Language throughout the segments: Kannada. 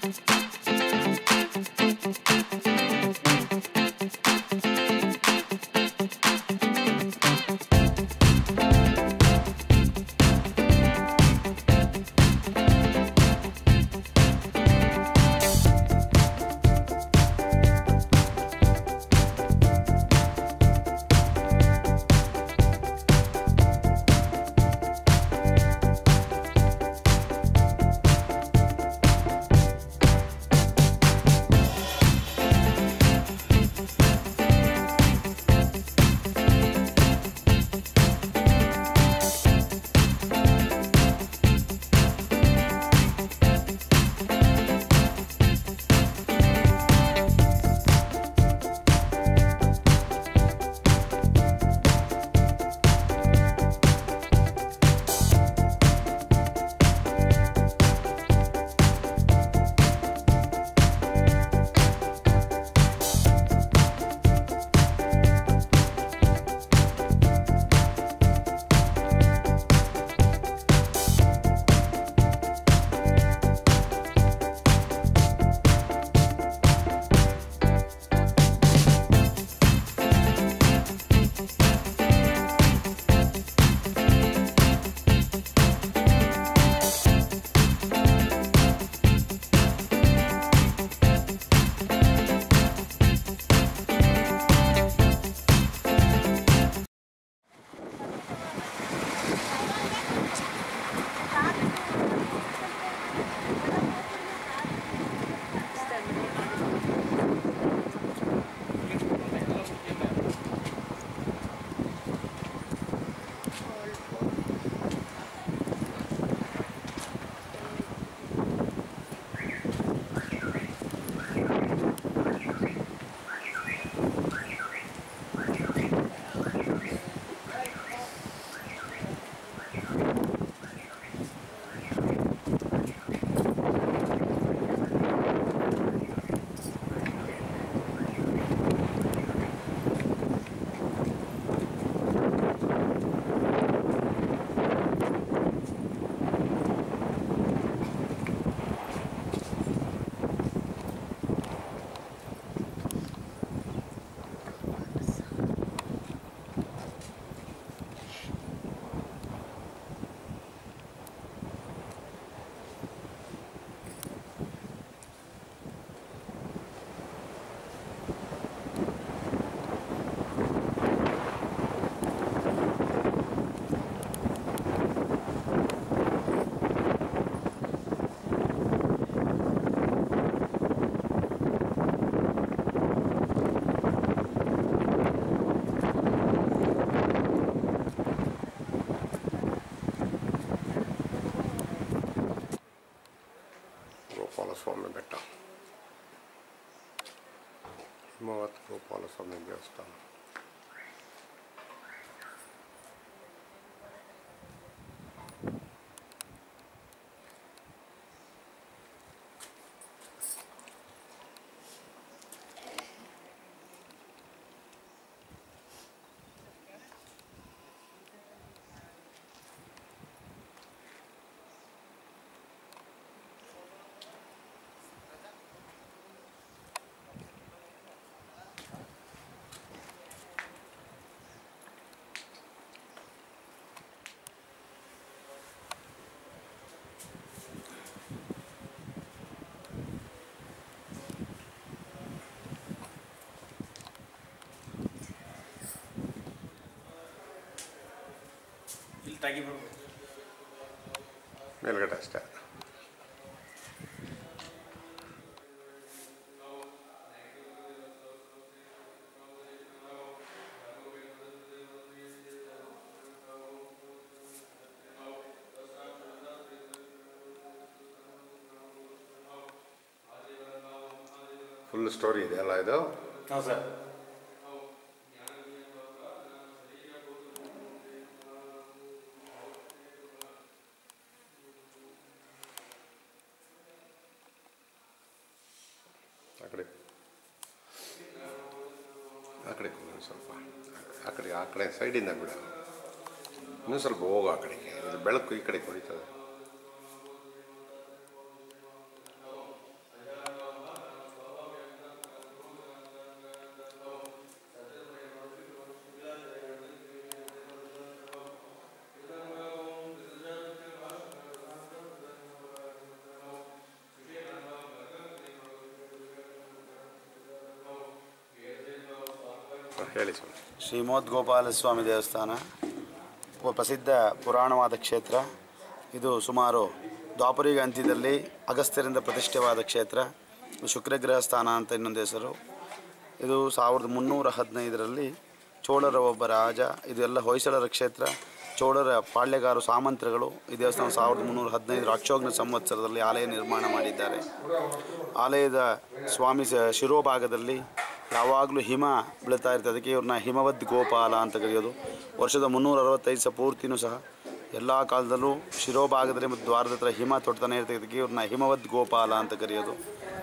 ಗೋಪಾಲಸ್ವಾಮಿ ಬೆಟ್ಟ ಹಿಮವತ್ ಗೋಪಾಲಸ್ವಾಮಿ ದೇವಸ್ಥಾನ ಇಲ್ಲಿ ತೆಗಿಬೇಕು ಮೇಲ್ಗಡೆ ಅಷ್ಟೇ ಫುಲ್ ಸ್ಟೋರಿ ಇದೆಯಲ್ಲ ಇದು ಹಾಂ ಸರ್ ಆ ಕಡೆ ಆ ಕಡೆ ಕೂರು ಸ್ವಲ್ಪ ಆ ಕಡೆ ಆ ಕಡೆ ಸೈಡಿಂದ ಬಿಡ ಇನ್ನೂ ಸ್ವಲ್ಪ ಹೋಗು ಆ ಕಡೆಗೆ ಇದು ಬೆಳಕು ಈ ಕಡೆ ಹೊಡಿತದೆ ಹೇಳಿ ಸ್ವಾಮಿ ಶ್ರೀಮೋದ್ ಗೋಪಾಲಸ್ವಾಮಿ ದೇವಸ್ಥಾನ ಒಬ್ಬ ಪ್ರಸಿದ್ಧ ಪುರಾಣವಾದ ಕ್ಷೇತ್ರ ಇದು ಸುಮಾರು ದ್ವಾಪರಿಗ ಅಂತ್ಯದಲ್ಲಿ ಅಗಸ್ತ್ಯರಿಂದ ಪ್ರತಿಷ್ಠೆವಾದ ಕ್ಷೇತ್ರ ಇದು ಶುಕ್ರಗ್ರಹ ಸ್ಥಾನ ಅಂತ ಇನ್ನೊಂದು ಹೆಸರು ಇದು ಸಾವಿರದ ಮುನ್ನೂರ ಹದಿನೈದರಲ್ಲಿ ಚೋಳರ ಒಬ್ಬ ರಾಜ ಇದು ಎಲ್ಲ ಹೊಯ್ಸಳರ ಕ್ಷೇತ್ರ ಚೋಳರ ಪಾಳ್ಯಗಾರು ಸಾಮಂತರುಗಳು ಈ ದೇವಸ್ಥಾನ ಸಾವಿರದ ಮುನ್ನೂರ ಹದಿನೈದರ ಅಕ್ಷೋಗ್ನ ಸಂವತ್ಸರದಲ್ಲಿ ಆಲಯ ನಿರ್ಮಾಣ ಮಾಡಿದ್ದಾರೆ ಆಲಯದ ಸ್ವಾಮಿ ಸ- ಶಿರೋಭಾಗದಲ್ಲಿ ಯಾವಾಗಲೂ ಹಿಮ ಬೀಳ್ತಾ ಇರ್ತದೆ ಅದಕ್ಕೆ ಇವ್ರನ್ನ ಹಿಮವದ್ ಗೋಪಾಲ ಅಂತ ಕರೆಯೋದು ವರ್ಷದ ಮುನ್ನೂರ ಅರವತ್ತೈದು ಸಹ ಪೂರ್ತಿನೂ ಸಹ ಎಲ್ಲ ಕಾಲದಲ್ಲೂ ಶಿರೋಭಾಗದಲ್ಲಿ ಮತ್ತು ದ್ವಾರದ ಹತ್ರ ಹಿಮ ತೊಡ್ತಾನೆ ಇರ್ತದೆ ಅದಕ್ಕೆ ಇವ್ರನ್ನ ಹಿಮವದ್ ಗೋಪಾಲ ಅಂತ ಕರೆಯೋದು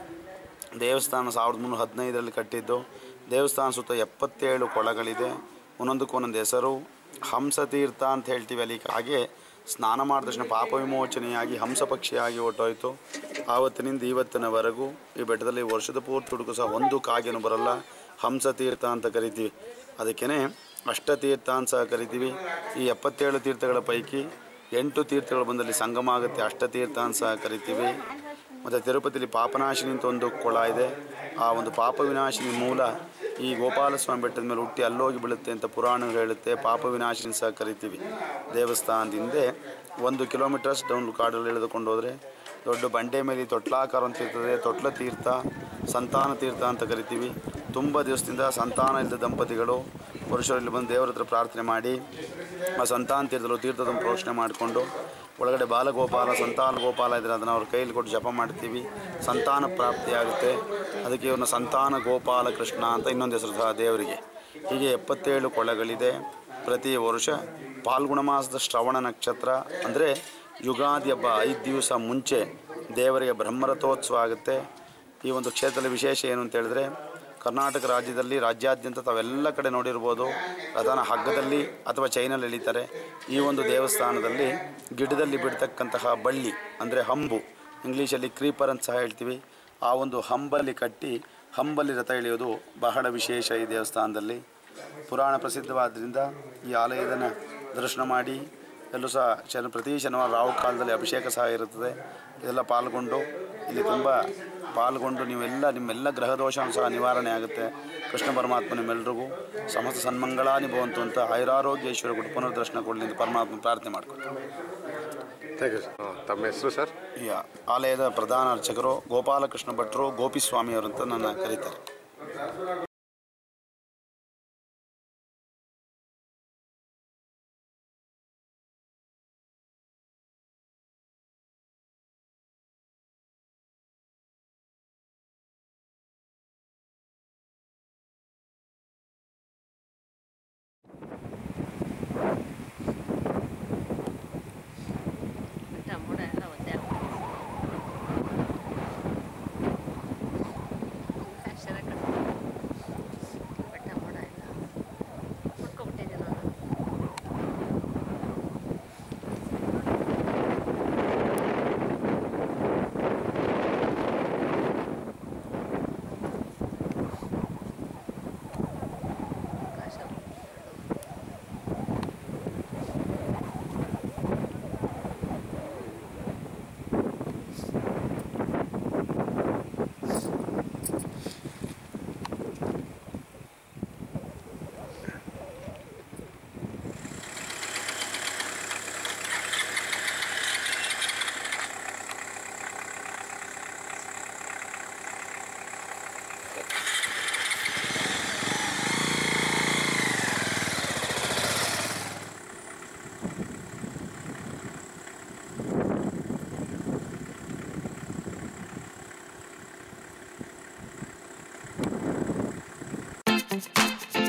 ದೇವಸ್ಥಾನ ಸಾವಿರದ ಮುನ್ನೂರ ಹದಿನೈದರಲ್ಲಿ ಕಟ್ಟಿದ್ದು ದೇವಸ್ಥಾನ ಸುತ್ತ ಎಪ್ಪತ್ತೇಳು ಕೊಳಗಳಿದೆ ಒಂದೊಂದಕ್ಕೂ ಒಂದೊಂದು ಹೆಸರು ಹಂಸತೀರ್ಥ ಅಂತ ಹೇಳ್ತೀವಿ ಅಲ್ಲಿ ಹಾಗೆ ಸ್ನಾನ ಮಾಡಿದ ತಕ್ಷಣ ಪಾಪ ವಿಮೋಚನೆಯಾಗಿ ಹಂಸ ಪಕ್ಷಿಯಾಗಿ ಹೊರಟೋಯ್ತು ಆವತ್ತಿನಿಂದ ಇವತ್ತಿನವರೆಗೂ ಈ ಬೆಟ್ಟದಲ್ಲಿ ವರ್ಷದ ಪೂರ್ತಿ ಹುಡುಕು ಸಹ ಒಂದು ಕಾಗೆನೂ ಬರಲ್ಲ ಹಂಸತೀರ್ಥ ಅಂತ ಕರಿತೀವಿ ಅದಕ್ಕೇ ಅಷ್ಟತೀರ್ಥ ಅಂತ ಸಹ ಕರಿತೀವಿ ಈ ಎಪ್ಪತ್ತೇಳು ತೀರ್ಥಗಳ ಪೈಕಿ ಎಂಟು ತೀರ್ಥಗಳು ಬಂದಲ್ಲಿ ಸಂಗಮ ಆಗುತ್ತೆ ಅಷ್ಟತೀರ್ಥ ಅಂತ ಸಹ ಕರಿತೀವಿ ಮತ್ತು ತಿರುಪತಿಲಿ ಪಾಪನಾಶಿನಿ ಅಂತ ಒಂದು ಕೊಳ ಇದೆ ಆ ಒಂದು ಪಾಪ ವಿನಾಶಿನಿ ಮೂಲ ಈ ಗೋಪಾಲಸ್ವಾಮಿ ಬೆಟ್ಟದ ಮೇಲೆ ಹುಟ್ಟಿ ಅಲ್ಲೋಗಿ ಬೀಳುತ್ತೆ ಅಂತ ಪುರಾಣಗಳು ಹೇಳುತ್ತೆ ಪಾಪ ವಿನಾಶಿನಿ ಸಹ ಕರಿತೀವಿ ದೇವಸ್ಥಾನದಿಂದ ಒಂದು ಕಿಲೋಮೀಟರ್ಸ್ ಡೌನ್ ಕಾಡಲ್ಲಿ ಎಳೆದುಕೊಂಡು ಹೋದರೆ ದೊಡ್ಡ ಬಂಡೆ ಮೇಲೆ ತೊಟ್ಲಾಕಾರ ಅಂತ ಇರ್ತದೆ ತೊಟ್ಲ ತೀರ್ಥ ಸಂತಾನ ತೀರ್ಥ ಅಂತ ಕರಿತೀವಿ ತುಂಬ ದಿವಸದಿಂದ ಸಂತಾನ ಇಲ್ಲದ ದಂಪತಿಗಳು ಪುರುಷರಲ್ಲಿ ಬಂದು ದೇವರ ಹತ್ರ ಪ್ರಾರ್ಥನೆ ಮಾಡಿ ಆ ಸಂತಾನ ತೀರ್ಥದಲ್ಲಿ ತೀರ್ಥದ ಪ್ರೋಷಣೆ ಮಾಡಿಕೊಂಡು ಒಳಗಡೆ ಬಾಲಗೋಪಾಲ ಸಂತಾನ ಗೋಪಾಲ ಇದ್ರೆ ಅದನ್ನು ಅವ್ರ ಕೈಯಲ್ಲಿ ಕೊಟ್ಟು ಜಪ ಮಾಡ್ತೀವಿ ಸಂತಾನ ಪ್ರಾಪ್ತಿಯಾಗುತ್ತೆ ಅದಕ್ಕೆ ಇವ್ರನ್ನ ಸಂತಾನ ಗೋಪಾಲ ಕೃಷ್ಣ ಅಂತ ಇನ್ನೊಂದು ಹೆಸರು ಸಹ ದೇವರಿಗೆ ಹೀಗೆ ಎಪ್ಪತ್ತೇಳು ಕೊಳಗಳಿದೆ ಪ್ರತಿ ವರ್ಷ ಪಾಲ್ಗುಣ ಮಾಸದ ಶ್ರವಣ ನಕ್ಷತ್ರ ಅಂದರೆ ಯುಗಾದಿ ಹಬ್ಬ ಐದು ದಿವಸ ಮುಂಚೆ ದೇವರಿಗೆ ಬ್ರಹ್ಮರಥೋತ್ಸವ ಆಗುತ್ತೆ ಈ ಒಂದು ಕ್ಷೇತ್ರದ ವಿಶೇಷ ಏನು ಅಂತ ಹೇಳಿದ್ರೆ ಕರ್ನಾಟಕ ರಾಜ್ಯದಲ್ಲಿ ರಾಜ್ಯಾದ್ಯಂತ ತಾವೆಲ್ಲ ಕಡೆ ನೋಡಿರ್ಬೋದು ರಥನ ಹಗ್ಗದಲ್ಲಿ ಅಥವಾ ಚೈನಲ್ಲಿ ಎಳಿತಾರೆ ಈ ಒಂದು ದೇವಸ್ಥಾನದಲ್ಲಿ ಗಿಡದಲ್ಲಿ ಬಿಡ್ತಕ್ಕಂತಹ ಬಳ್ಳಿ ಅಂದರೆ ಹಂಬು ಇಂಗ್ಲೀಷಲ್ಲಿ ಕ್ರೀಪರ್ ಅಂತ ಸಹ ಹೇಳ್ತೀವಿ ಆ ಒಂದು ಹಂಬಲ್ಲಿ ಕಟ್ಟಿ ಹಂಬಲ್ಲಿ ರಥ ಎಳೆಯೋದು ಬಹಳ ವಿಶೇಷ ಈ ದೇವಸ್ಥಾನದಲ್ಲಿ ಪುರಾಣ ಪ್ರಸಿದ್ಧವಾದ್ದರಿಂದ ಈ ಆಲಯದನ್ನು ದರ್ಶನ ಮಾಡಿ ಎಲ್ಲೂ ಸಹ ಶನ ಪ್ರತಿ ಶನಿವಾರ ರಾವು ಕಾಲದಲ್ಲಿ ಅಭಿಷೇಕ ಸಹ ಇರುತ್ತದೆ ಇದೆಲ್ಲ ಪಾಲ್ಗೊಂಡು ಇಲ್ಲಿ ತುಂಬ ಪಾಲ್ಗೊಂಡು ನೀವೆಲ್ಲ ನಿಮ್ಮೆಲ್ಲ ಗ್ರಹ ದೋಷ ಸಹ ನಿವಾರಣೆ ಆಗುತ್ತೆ ಕೃಷ್ಣ ಪರಮಾತ್ಮ ನಿಮ್ಮೆಲ್ರಿಗೂ ಸಮಸ್ತ ಸನ್ಮಂಗಳಾನಿ ಭವಂತು ಅಂತ ಐರಾರೋಗ್ಯ ಕೊಟ್ಟು ಪುನರ್ದರ್ಶನ ಕೊಡಲಿ ಅಂತ ಪರಮಾತ್ಮ ಪ್ರಾರ್ಥನೆ ಮಾಡ್ಕೊತಾರೆ ಥ್ಯಾಂಕ್ ಯು ಸರ್ ತಮ್ಮ ಹೆಸರು ಸರ್ ಈ ಆಲಯದ ಪ್ರಧಾನ ಅರ್ಚಕರು ಗೋಪಾಲಕೃಷ್ಣ ಭಟ್ರು ಗೋಪಿಸ್ವಾಮಿಯವರು ಅಂತ ನನ್ನ ಕರೀತಾರೆ ಟಮೋಟ ಎಲ್ಲ ಒಂದೇ ಅಕ್ಷರ ಟಮೋಟ ಎಲ್ಲ ಹುಡ್ಕೊಬಿಟ್ಟಿದ್ದೀನಿ ನಾನು ಕಾಶ Thank